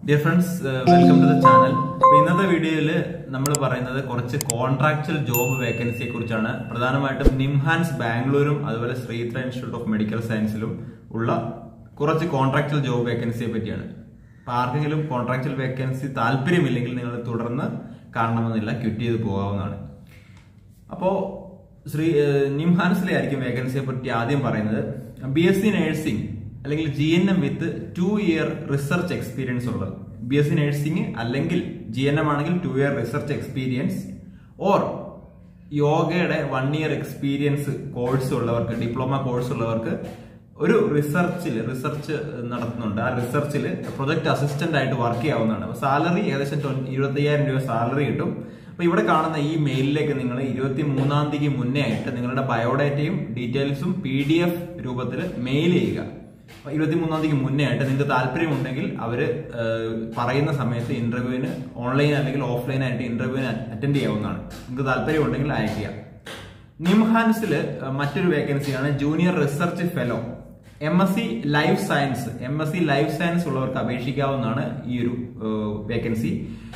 dear friends welcome to the channel അപ്പൊ ഇന്നത്തെ വീഡിയോയിൽ നമ്മൾ പറയുന്നത് കുറച്ച് കോൺട്രാക്ച്വൽ ജോബ് വേക്കൻസിയെ കുറിച്ചാണ് പ്രധാനമായിട്ടും നിംഹാൻസ് ബാംഗ്ലൂരും അതുപോലെ ശ്രീത്ര ഇൻസ്റ്റിറ്റ്യൂട്ട് ഓഫ് മെഡിക്കൽ സയൻസിലും ഉള്ള കുറച്ച് കോൺട്രാക്ച്വൽ ജോബ് വേക്കൻസിയെ പറ്റിയാണ് അപ്പൊ ആർക്കെങ്കിലും കോൺട്രാക്ച്വൽ വേക്കൻസി താല്പര്യമില്ലെങ്കിൽ നിങ്ങൾ തുടർന്ന് കാണണമെന്നില്ല ക്വിറ്റ് ചെയ്ത് പോകാവുന്നതാണ് അപ്പോ ശ്രീ ഏഹ്, നിംഹാൻസിലെ ആയിരിക്കും വേക്കൻസിയെ പറ്റി ആദ്യം പറയുന്നത് ബി എസ് സി നഴ്സിംഗ് അല്ലെങ്കിൽ G N M with two year research experience ഉള്ളത് ബി എസ് സി നഴ്സിംഗ് അല്ലെങ്കിൽ ജി എൻ എം ആണെങ്കിൽ two year research experience or യോഗയുടെ വൺ ഇയർ എക്സ്പീരിയൻസ് കോഴ്സ് ഉള്ളവർക്ക് ഡിപ്ലോമ കോഴ്സ് ഉള്ളവർക്ക് ഒരു റിസർച്ചിൽ റിസർച്ച് നടത്തുന്നുണ്ട് ആ റിസർച്ചിൽ പ്രൊജക്ട് അസിസ്റ്റന്റ് ആയിട്ട് വർക്ക് ചെയ്യാവുന്നതാണ് സാലറി ഏകദേശം ഇരുപത്തി അയ്യായിരം രൂപ സാലറി കിട്ടും അപ്പൊ ഇവിടെ കാണുന്ന ഈ മെയിലിലേക്ക് നിങ്ങൾ ഇരുപത്തി മൂന്നാം തീയതി മുന്നേ ആയിട്ട് നിങ്ങളുടെ ബയോഡാറ്റയും ഡീറ്റെയിൽസും പി ഡി എഫ് രൂപത്തിൽ മെയിൽ ചെയ്യുക അപ്പൊ ഇരുപത്തി മൂന്നാം തീയതി മുന്നേ ആയിട്ട് നിങ്ങൾക്ക് താല്പര്യമുണ്ടെങ്കിൽ അവര് ഏഹ്, പറയുന്ന സമയത്ത് ഇന്റർവ്യൂവിന് ഓൺലൈൻ അല്ലെങ്കിൽ ഓഫ്ലൈൻ ആയിട്ട് ഇന്റർവ്യൂവിന് അറ്റൻഡ് ചെയ്യാവുന്നതാണ് നിങ്ങൾക്ക് താല്പര്യമുണ്ടെങ്കിൽ അയക്കുക നിംഹാൻസില് മറ്റൊരു വേക്കൻസിയാണ് junior research fellow M S C life science M S C life science ഉള്ളവർക്ക് അപേക്ഷിക്കാവുന്നതാണ് ഈ ഒരു വേക്കൻസി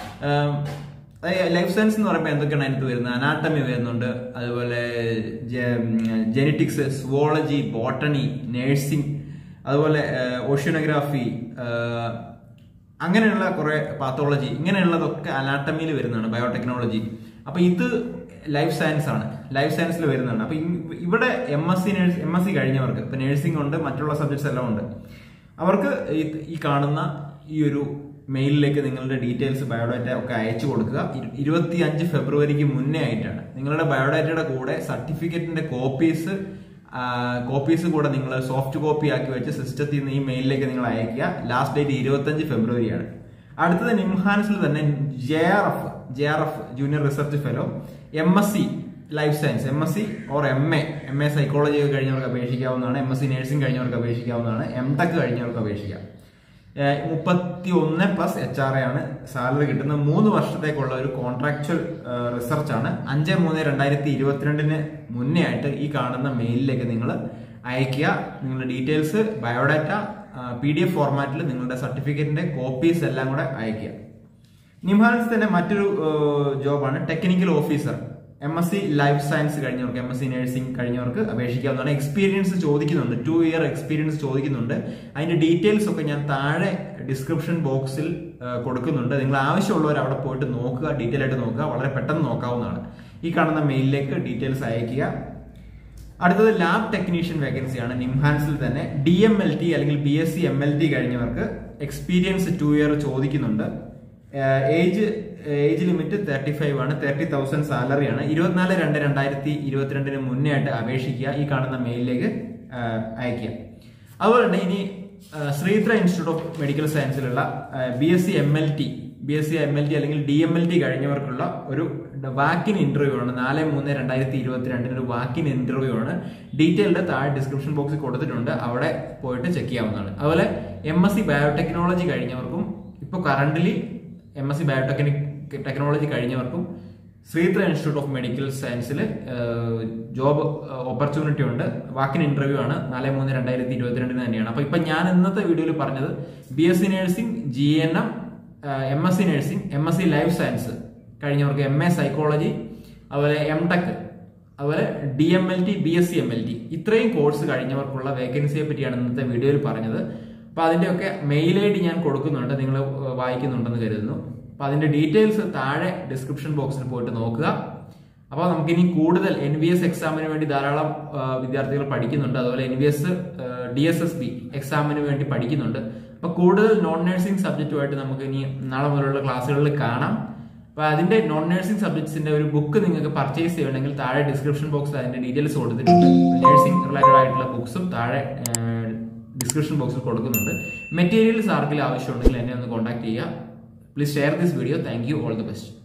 ലൈഫ് സയൻസ് എന്ന് പറയുമ്പോൾ എന്തൊക്കെയാണ് അതിനകത്ത് വരുന്നത് അനാട്ടമി വരുന്നുണ്ട് അതുപോലെ ജെനറ്റിക്സ് സുവോളജി ബോട്ടണി നേഴ്സിംഗ് അതുപോലെ ഓഷ്യനോഗ്രാഫി അങ്ങനെയുള്ള കുറെ പാത്തോളജി ഇങ്ങനെയുള്ളതൊക്കെ അനാട്ടമിയിൽ വരുന്നതാണ് ബയോടെക്നോളജി അപ്പൊ ഇത് ലൈഫ് സയൻസ് ആണ് ലൈഫ് സയൻസിൽ വരുന്നതാണ് അപ്പൊ ഇ- ഇവിടെ M S C nurse M S C കഴിഞ്ഞവർക്ക് ഇപ്പൊ നഴ്സിംഗ് ഉണ്ട് മറ്റുള്ള സബ്ജക്ട്സ് എല്ലാം ഉണ്ട് അവർക്ക് ഈ- ഈ കാണുന്ന ഈ ഒരു മെയിലിലേക്ക് നിങ്ങളുടെ ഡീറ്റെയിൽസ് ബയോഡാറ്റ ഒക്കെ അയച്ചു കൊടുക്കുക ഇരു- ഇരുപത്തി അഞ്ച് ഫെബ്രുവരിക്ക് മുന്നേ ആയിട്ടാണ് നിങ്ങളുടെ ബയോഡാറ്റയുടെ കൂടെ സർട്ടിഫിക്കറ്റിന്റെ കോപ്പീസ് കോപ്പീസ് കൂടെ നിങ്ങൾ സോഫ്റ്റ് കോപ്പി ആക്കി വെച്ച് സിസ്റ്റത്തിൽ നിന്ന് ഈ മെയിലിലേക്ക് നിങ്ങൾ അയക്കുക ലാസ്റ്റ് ഡേറ്റ് ഇരുപത്തഞ്ച് ഫെബ്രുവരിയാണ് അടുത്തത് നിംഹാൻസിൽ തന്നെ J R F J R F junior research fellow M S C life science M S C or M A M A psychology കഴിഞ്ഞവർക്ക് അപേക്ഷിക്കാവുന്നതാണ് എം എസ് സി നഴ്സിംഗ് കഴിഞ്ഞവർക്ക് അപേക്ഷിക്കാവുന്നതാണ് എം ടെക് കഴിഞ്ഞവർക്ക് അപേക്ഷിക്കാം മുപ്പത്തി ഒന്ന് പ്ലസ് എച്ച് ആർ എ ആണ് salary കിട്ടുന്നത് മൂന്ന് വർഷത്തേക്കുള്ള ഒരു കോൺട്രാക്ച്വൽ റിസർച്ച് ആണ് അഞ്ച് മൂന്ന് രണ്ടായിരത്തി ഇരുപത്തിരണ്ടിന് മുന്നേ ആയിട്ട് ഈ കാണുന്ന മെയിലിലേക്ക് നിങ്ങൾ അയക്കുക നിങ്ങളുടെ details biodata P D F ഫോർമാറ്റിൽ നിങ്ങളുടെ സർട്ടിഫിക്കറ്റിന്റെ കോപ്പീസ് എല്ലാം കൂടെ അയക്കുക നിംഹാൻസ് തന്നെ മറ്റൊരു ജോബാണ് technical officer M S C life science കഴിഞ്ഞവർക്ക് എം എസ് സി നഴ്സിംഗ് കഴിഞ്ഞവർക്ക് അപേക്ഷിക്കാവുന്നതാണ് എക്സ്പീരിയൻസ് ചോദിക്കുന്നുണ്ട് ടു ഇയർ എക്സ്പീരിയൻസ് ചോദിക്കുന്നുണ്ട് അതിന്റെ ഡീറ്റെയിൽസ് ഒക്കെ ഞാൻ താഴെ ഡിസ്ക്രിപ്ഷൻ ബോക്സിൽ കൊടുക്കുന്നുണ്ട് നിങ്ങൾ ആവശ്യമുള്ളവർ അവിടെ പോയിട്ട് നോക്കുക ഡീറ്റെയിൽ ആയിട്ട് നോക്കുക വളരെ പെട്ടെന്ന് നോക്കാവുന്നതാണ് ഈ കാണുന്ന മെയിലിലേക്ക് ഡീറ്റെയിൽസ് അയക്കുക അടുത്തത് ലാബ് ടെക്നീഷ്യൻ വേക്കൻസിയാണ് നിംഹാൻസിൽ തന്നെ ഡി എം എൽ ടി അല്ലെങ്കിൽ B S C M L T കഴിഞ്ഞവർക്ക് എക്സ്പീരിയൻസ് ടു ഇയർ ചോദിക്കുന്നുണ്ട് age age limit thirty five ആണ് തേർട്ടി തൗസൻഡ് സാലറി ആണ് ഇരുപത്തിനാല് രണ്ട് രണ്ടായിരത്തി ഇരുപത്തിരണ്ടിന് മുന്നേ ആയിട്ട് അപേക്ഷിക്കുക ഈ കാണുന്ന മെയിലിലേക്ക് അയക്കുക അതുപോലെ തന്നെ ഇനി ആ, ശ്രീധര ഇൻസ്റ്റിറ്റ്യൂട്ട് ഓഫ് മെഡിക്കൽ സയൻസിലുള്ള B S C M L T B S C M L T അല്ലെങ്കിൽ ഡി എം എൽ ടി കഴിഞ്ഞവർക്കുള്ള ഒരു വാക്കിൻ ഇന്റർവ്യൂ ആണ് നാല് മൂന്ന് രണ്ടായിരത്തി ഇരുപത്തിരണ്ടിന് ഒരു വാക്കിൻ ഇന്റർവ്യൂ ആണ് ഡീറ്റെയിൽഡ് താഴെ ഡിസ്ക്രിപ്ഷൻ ബോക്സിൽ കൊടുത്തിട്ടുണ്ട് അവിടെ പോയിട്ട് ചെക്ക് ചെയ്യാവുന്നതാണ് അതുപോലെ എം എസ് സി ബയോടെക്നോളജി കഴിഞ്ഞവർക്കും ഇപ്പോൾ currently M S C biotechnic technology കഴിഞ്ഞവർക്കും ശ്രീധര ഇൻസ്റ്റിറ്റ്യൂട്ട് ഓഫ് മെഡിക്കൽ സയൻസിൽ ജോബ് ഓപ്പർച്യൂണിറ്റി ഉണ്ട് വാക്കിൻ ഇന്റർവ്യൂ ആണ് നാല് മൂന്ന് രണ്ടായിരത്തി ഇരുപത്തിരണ്ടിന് തന്നെയാണ് അപ്പൊ ഇപ്പൊ ഞാൻ ഇന്നത്തെ വീഡിയോയിൽ പറഞ്ഞത് B S C nursing G N M M S C nursing M S C life science കഴിഞ്ഞവർക്ക് എം എ സൈക്കോളജി അതുപോലെ എം ടെക് അതുപോലെ D M L T B S C M L T ഇത്രയും course കഴിഞ്ഞവർക്കുള്ള വേക്കൻസിയെ പറ്റിയാണ് ഇന്നത്തെ വീഡിയോയിൽ പറഞ്ഞത് അപ്പൊ അതിന്റെയൊക്കെ മെയിൽ ഐ ഡി ഞാൻ കൊടുക്കുന്നുണ്ട് നിങ്ങൾ വായിക്കുന്നുണ്ടെന്ന് കരുതുന്നു അപ്പൊ അതിന്റെ ഡീറ്റെയിൽസ് താഴെ ഡിസ്ക്രിപ്ഷൻ ബോക്സിൽ പോയിട്ട് നോക്കുക അപ്പോൾ നമുക്കിനി കൂടുതൽ എൻ ബി എസ് എക്സാമിന് വേണ്ടി ധാരാളം ആ, വിദ്യാർത്ഥികൾ പഠിക്കുന്നുണ്ട് അതുപോലെ N B S D S S B എക്സാമിന് വേണ്ടി പഠിക്കുന്നുണ്ട് അപ്പൊ കൂടുതൽ നോൺ നഴ്സിംഗ് സബ്ജക്റ്റുമായിട്ട് നമുക്ക് ഇനി നാളെ മുതലുള്ള ക്ലാസ്സുകളിൽ കാണാം അപ്പൊ അതിന്റെ നോൺ നഴ്സിംഗ് സബ്ജക്ട്സിന്റെ ഒരു ബുക്ക് നിങ്ങൾക്ക് പർച്ചേസ് ചെയ്യണമെങ്കിൽ താഴെ ഡിസ്ക്രിപ്ഷൻ ബോക്സിൽ അതിന്റെ ഡീറ്റെയിൽസ് കൊടുത്തിട്ടുണ്ട് നഴ്സിംഗ് റിലേറ്റഡ് ആയിട്ടുള്ള ബുക്സും താഴെ ഡിസ്ക്രിപ്ഷൻ ബോക്സിൽ കൊടുക്കുന്നുണ്ട് മെറ്റീരിയൽസ് ആർക്കെങ്കിലും ആവശ്യമുണ്ടെങ്കിൽ എന്നെ ഒന്ന് കോൺടാക്ട് ചെയ്യുക please share this video thank you all the best